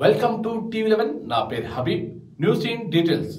Welcome to TV eleven నా పేరు Habib news in details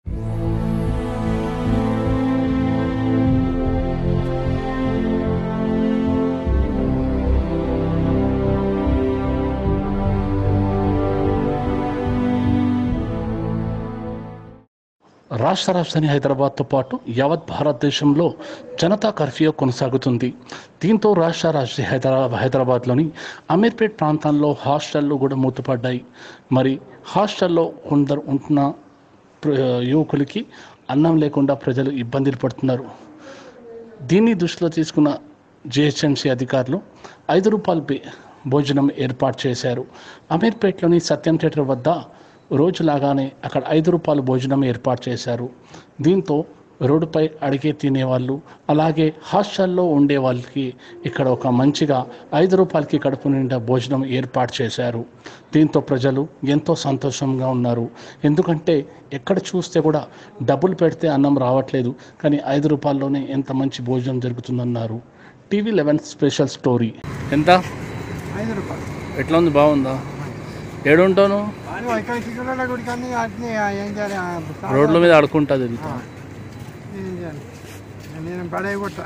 రాష్ట్ర రాజధాని హైదరాబాద్తో పాటు యావత్ భారతదేశంలో జనతా కర్ఫ్యూ కొనసాగుతుంది దీంతో రాష్ట్ర రాజధాని హైదరాబాద్ హైదరాబాద్లోని అమీర్పేట్ ప్రాంతాల్లో హాస్టళ్లు కూడా మూతపడ్డాయి మరి హాస్టల్లో కొందరు ఉంటున్న ప్ర- యువకులకి అన్నం లేకుండా ప్రజలు ఇబ్బందులు పడుతున్నారు దీన్ని దృష్టిలో తీసుకున్న జిహెచ్ఎంసీ అధికారులు ఐదు రూపాయల బి- భోజనం ఏర్పాటు చేశారు అమీర్పేట్లోని సత్యం థియేటర్ వద్ద రోజులాగానే అక్కడ ఐదు రూపాయల భోజనం ఏర్పాటు చేశారు దీంతో రోడ్డుపై అడిగే తినేవాళ్ళు అలాగే హాస్టల్లో ఉండే వాళ్ళకి ఇక్కడ ఒక మంచిగా ఐదు రూపాయలకి కడుపు నిండా భోజనం ఏర్పాటు చేశారు దీంతో ప్రజలు ఎంతో సంతోషంగా ఉన్నారు ఎందుకంటే ఎక్కడ చూస్తే కూడా డబ్బులు పెడితే అన్నం రావట్లేదు కానీ ఐదు రూపాయల్లోనే ఎంత మంచి భోజనం జరుగుతుందన్నారు టీవీ లెవెన్ స్పెషల్ స్టోరీ ఎంత ఐదు రూపాయలు ఎట్లా ఉంది బాగుందా ఏడుంటాను నువ్వు ఇక్కడ చిక్కుడుల గుడి కానీ వాటిని ఏం చేయాలి ఆ, సాగు- రోడ్ల మీద ఆడుకుంటుంది వెళ్తా ఏం చేయాలి నేను పడేయగొట్ట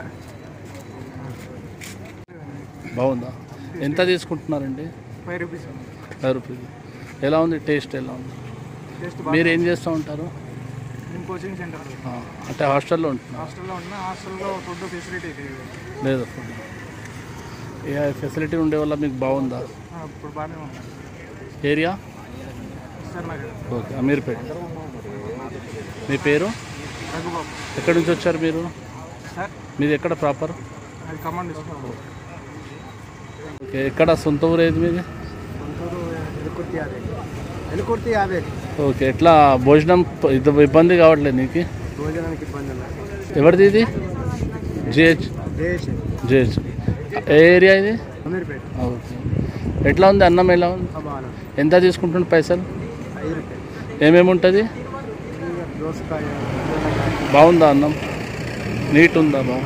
బాగుందా ఎంత తీసుకుంటున్నారండి ఫైవ్ రూపీస్ పది రూపాయలు ఎలా ఉంది టేస్ట్ ఎలా ఉంది టేస్ట్ మీరు ఏం చేస్తూ ఉంటారు నేను కోచింగ్ సెంటర్ ఆ, అంటే హాస్టల్లో ఉంటున్నారు హాస్టల్లో ఉన్నా హాస్టల్లో ఫుడ్ ఫెసిలిటీ లేదు లేదు ఫుడ్ ఏ ఫెసిలిటీ ఉండే వల్ల మీకు బాగుందా ఆ, ఇప్పుడు బాగానే ఉంది ఏరియా సార్ నాకు ఓకే అమీర్పేట మీ పేరు రఘుబాబు ఎక్కడి నుంచి వచ్చారు మీరు సార్ మీది ఎక్కడ ప్రాపర్ అది కమాండ్ ఇస్తాను ఓకే ఎక్కడ సొంత ఊరు ఏది మీది గుంటూరు ఎలుకుర్తి యాభై ఎలుకుర్తి యాభై ఓకే ఎట్లా భోజనం ప- ఇది ఇబ్బంది కావట్లేదు నీకు భోజనానికి ఇబ్బంది లేదు ఎవరిది ఇది జిహెచ్ దేశ్ జిహెచ్ ఏ ఏరియా ఇది అమీర్పేట ఓకే ఎట్లా ఉంది అన్నం ఎలా ఉంది బాగా ఎంత తీసుకుంటుండే పైసలు ఐదు రూపాయలు ఏమేమి ఉంటుంది దోసకాయ బాగుందా అన్నం నీట్ ఉందా బాగా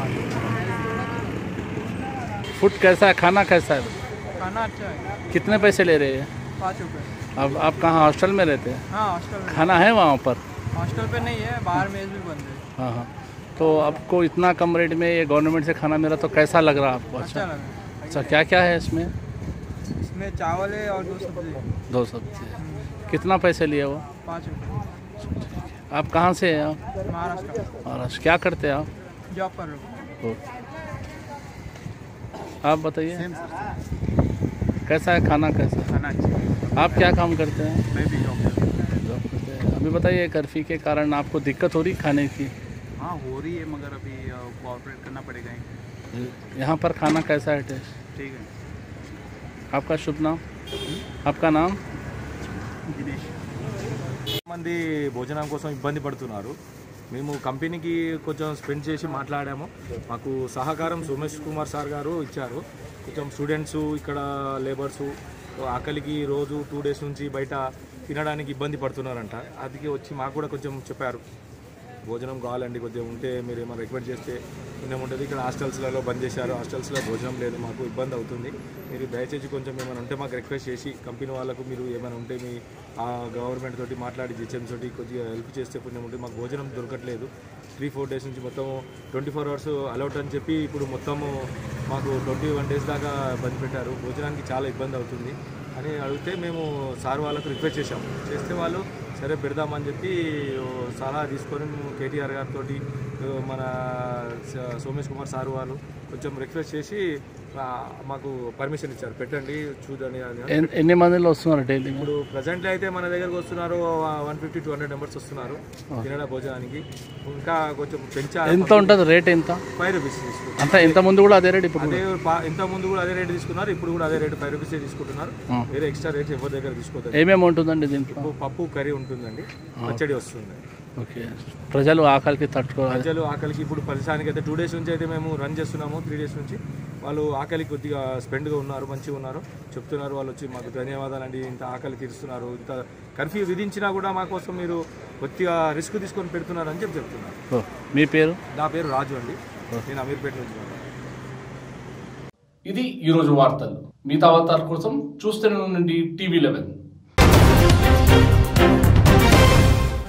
फूड कैसा है खाना कैसा है खाना अच्छा है कितने पैसे ले रहे हैं पाँच रुपये अब आप कहाँ हॉस्टल में रहते हैं हाँ हॉस्टल में खाना है वहाँ पर हॉस्टल पे नहीं है बाहर मेज भी बंद है हाँ हाँ तो आपको इतना कम रेट में ये गवर्नमेंट से खाना मिला तो कैसा लग रहा है आपको अच्छा अच्छा लगा अच्छा क्या क्या है इसमें इसमें चावल है और दो सब्जी दो सब्जी कितना पैसे लिए वो पाँच रुपये आप कहाँ से हैं आप महाराष्ट्र महाराष्ट्र क्या करते हैं आप जॉब पर रुको ओके। आप बताइए कैसा है खाना कैसा है खाना अच्छा आप क्या काम करते हैं मैं भी जॉब जॉब करते हैं अभी बताइए कर्फ्यू के कारण आपको दिक्कत हो रही खाने की हाँ हो रही है मगर अभी कोऑपरेट करना पड़ेगा ही यहाँ पर खाना कैसा है टेस्ट ठीक है आपका शुभ नाम आपका नाम गिरीश మంది భోజనం కోసం ఇబ్బంది పడుతున్నారు మేము కంపెనీకి కొంచెం స్పెండ్ చేసి మాట్లాడాము మాకు సహకారం సోమేష్ కుమార్ సార్ గారు ఇచ్చారు కొంచెం స్టూడెంట్స్ ఇక్కడ లేబర్స్ ఆకలికి రోజు టూ డేస్ నుంచి బయట తినడానికి ఇబ్బంది పడుతున్నారంట అది వచ్చి మాకు కూడా కొంచెం చెప్పారు భోజనం కావాలండి కొద్దిగా ఉంటే మీరు ఏమైనా రిక్వెస్ట్ చేస్తే పుణ్యం ఉంటుంది ఇక్కడ హాస్టల్స్లలో బంద్ చేశారు హాస్టల్స్లో భోజనం లేదు మాకు ఇబ్బంది అవుతుంది మీరు దయచేసి కొంచెం ఏమైనా ఉంటే మాకు రిక్వెస్ట్ చేసి కంపెనీ వాళ్ళకు మీరు ఏమైనా ఉంటే మీ ఆ గవర్నమెంట్ తోటి మాట్లాడి జిహెచ్ఎం తోటి కొద్దిగా హెల్ప్ చేస్తే పుణ్యం ఉంటుంది మాకు భోజనం దొరకట్లేదు త్రీ ఫోర్ డేస్ నుంచి మొత్తం ట్వంటీ ఫోర్ అవర్స్ అలౌట్ అని చెప్పి ఇప్పుడు మొత్తము మాకు ట్వంటీ వన్ డేస్ దాకా బంద్ పెట్టారు భోజనానికి చాలా ఇబ్బంది అవుతుంది అని అడిగితే మేము సార్ వాళ్ళకు రిక్వెస్ట్ చేశాము చేస్తే వాళ్ళు సరే పెడదామని చెప్పి ఓ సలహా తీసుకొని మేము కేటీఆర్ గారితో మన స- సోమేష్ కుమార్ సార్ వాళ్ళు కొంచెం రిక్వెస్ట్ చేసి ఆ, మాకు పర్మిషన్ ఇచ్చారు పెట్టండి చూడండి అని ఎన్- ఎన్ని మందిలో వస్తున్నారు డైలీ ఇప్పుడు ప్రజెంట్ అయితే మన దగ్గరకు వస్తున్నారు one fifty two hundred members వస్తున్నారు తినడా భోజనానికి ఇంకా కొంచెం పెంచాలి ఎంత ఉంటుంది రేట్ ఎంత ఫైవ్ రూపీస్ తీసుకుంటారు అంత ఇంత ముందు కూడా అదే రేట్ ఇప్పుడు అదే పా- ఇంత ముందు కూడా అదే రేట్ తీసుకున్నారు ఇప్పుడు కూడా అదే రేట్ ఫైవ్ రూపీస్ తీసుకుంటున్నారు ఆ. వేరే ఎక్స్ట్రా రేట్స్ ఎవరి దగ్గర తీసుకోవద్దు ఏమేమి ఉంటుందండి దీంట్లో పప్పు- పప్పు కర్రీ ఉంటుందండి పచ్చడి వస్తుంది ఓకే ప్రజలు ఆకలికి తట్టుకోవాలి ప్రజలు ఆకలికి ఇప్పుడు పరిసరానికి అయితే టూ డేస్ నుంచి అయితే మేము రన్ చేస్తున్నాము త్రీ డేస్ నుంచి వాళ్ళు ఆకలికి కొద్దిగా స్పెండ్గా ఉన్నారు మంచిగా ఉన్నారు చెప్తున్నారు వాళ్ళు వచ్చి మాకు ధన్యవాదాలండి ఇంత ఆకలి తీరుస్తున్నారు ఇంత కర్ఫ్యూ విధించినా కూడా మా కోసం మీరు కొద్దిగా రిస్క్ తీసుకొని పెడుతున్నారు అని చెప్పి చెప్తున్నారు ఓ, మీ పేరు నా పేరు రాజు అండి నేను అమీర్పేట నుంచి ఉన్నాను. ఇది ఈరోజు వార్తలు మిగతా వార్తల కోసం చూస్తూనే ఉండండి టీవీ లెవెన్ న్యూస్